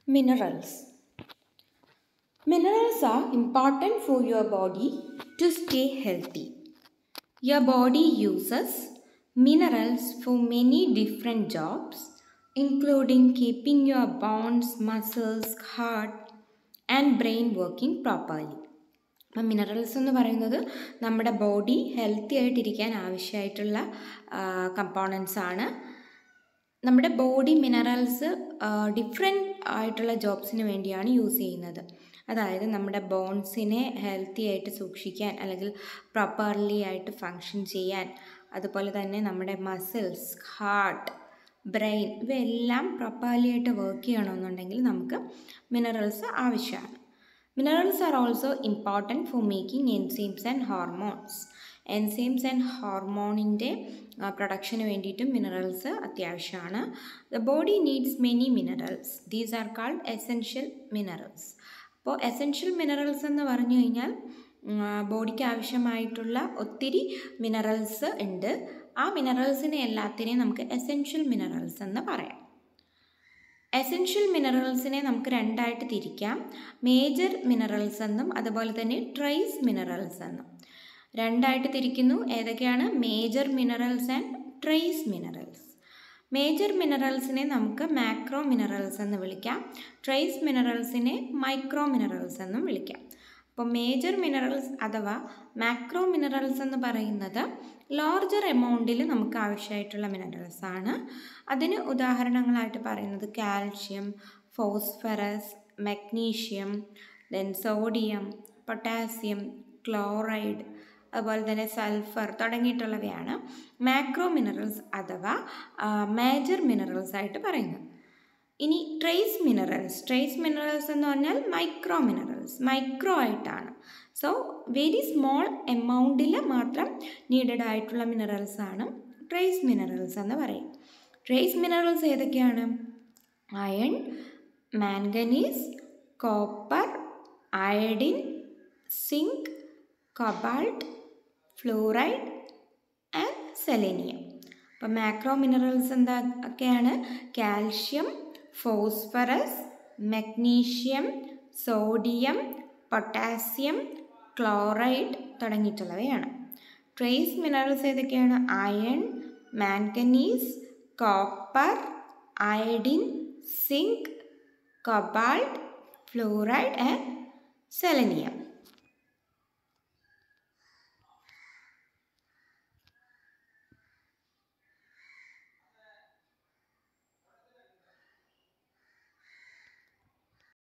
Minerals. Minerals are important for your body to stay healthy. Your body uses minerals for many different jobs, including keeping your bones, muscles, heart, and brain working properly. അപ്പം minerals എന്ന് പറയുന്നത് നമ്മുടെ body healthy ആയിട്ടിരിക്കാൻ ആവശ്യമായിട്ടുള്ള components ആണ് നമ്മുടെ body minerals different ആയിട്ടുള്ള ജോബ്സിന് വേണ്ടിയാണ് use ചെയ്യുന്നത് അതായത് നമ്മുടെ ബോൺസിനെ ഹെൽത്തി ആയിട്ട് സൂക്ഷിക്കാൻ അല്ലെങ്കിൽ പ്രോപ്പർലി ആയിട്ട് ഫങ്ഷൻ ചെയ്യാൻ അതുപോലെ തന്നെ നമ്മുടെ മസിൽസ് ഹാർട്ട് ബ്രെയിൻ ഇവയെല്ലാം പ്രോപ്പർലി ആയിട്ട് വർക്ക് ചെയ്യണമെന്നുണ്ടെങ്കിൽ നമുക്ക് മിനറൽസ് ആവശ്യമാണ് minerals are also important for making enzymes and hormones enzymes and ഹോർമോണിൻ്റെ പ്രൊഡക്ഷന് വേണ്ടിയിട്ടും മിനറൽസ് അത്യാവശ്യമാണ് the body needs many minerals these are called essential minerals അപ്പോൾ എസെൻഷ്യൽ മിനറൽസ് എന്ന് പറഞ്ഞു കഴിഞ്ഞാൽ ബോഡിക്ക് ആവശ്യമായിട്ടുള്ള ഒത്തിരി മിനറൽസ് ഉണ്ട് ആ മിനറൽസിനെ എല്ലാത്തിനെയും നമുക്ക് എസെൻഷ്യൽ മിനറൽസ് എന്ന് പറയാം എസെൻഷ്യൽ മിനറൽസിനെ നമുക്ക് രണ്ടായിട്ട് തിരിക്കാം മേജർ മിനറൽസ് എന്നും അതുപോലെ തന്നെ ട്രൈസ് മിനറൽസ് എന്നും രണ്ടായിട്ട് തിരിക്കുന്നു ഏതൊക്കെയാണ് major minerals and trace minerals major മിനറൽസിനെ നമുക്ക് മാക്രോ മിനറൽസ് എന്ന് വിളിക്കാം ട്രേസ് മിനറൽസിനെ മൈക്രോ മിനറൽസ് എന്നും വിളിക്കാം അപ്പോൾ മേജർ മിനറൽസ് അഥവാ മാക്രോ മിനറൽസ് എന്ന് പറയുന്നത് ലാർജർ എമൗണ്ടിൽ നമുക്ക് ആവശ്യമായിട്ടുള്ള മിനറൽസ് ആണ് അതിന് ഉദാഹരണങ്ങളായിട്ട് പറയുന്നത് calcium phosphorus magnesium then sodium potassium chloride അതുപോലെ തന്നെ സൾഫർ തുടങ്ങിയിട്ടുള്ളവയാണ് മാക്രോ മിനറൽസ് അഥവാ മേജർ മിനറൽസ് ആയിട്ട് പറയുന്നത് ഇനി ട്രേസ് മിനറൽസ് ട്രേസ് മിനറൽസ് എന്ന് പറഞ്ഞാൽ മൈക്രോ മിനറൽസ് മൈക്രോ ആയിട്ടാണ് സോ വെരി സ്മോൾ എമൗണ്ടിൽ മാത്രം നീഡഡ് ആയിട്ടുള്ള മിനറൽസ് ആണ് ട്രേസ് മിനറൽസ് എന്ന് പറയും ട്രേസ് മിനറൽസ് ഏതൊക്കെയാണ് iron manganese copper iodine zinc cobalt fluoride and selenium അപ്പോൾ മാക്രോ മിനറൽസ് എന്താ ഒക്കെയാണ് calcium phosphorus magnesium sodium potassium chloride തുടങ്ങിയിട്ടുള്ളവയാണ് trace minerals ഏതൊക്കെയാണ് iron manganese copper iodine zinc cobalt fluoride and selenium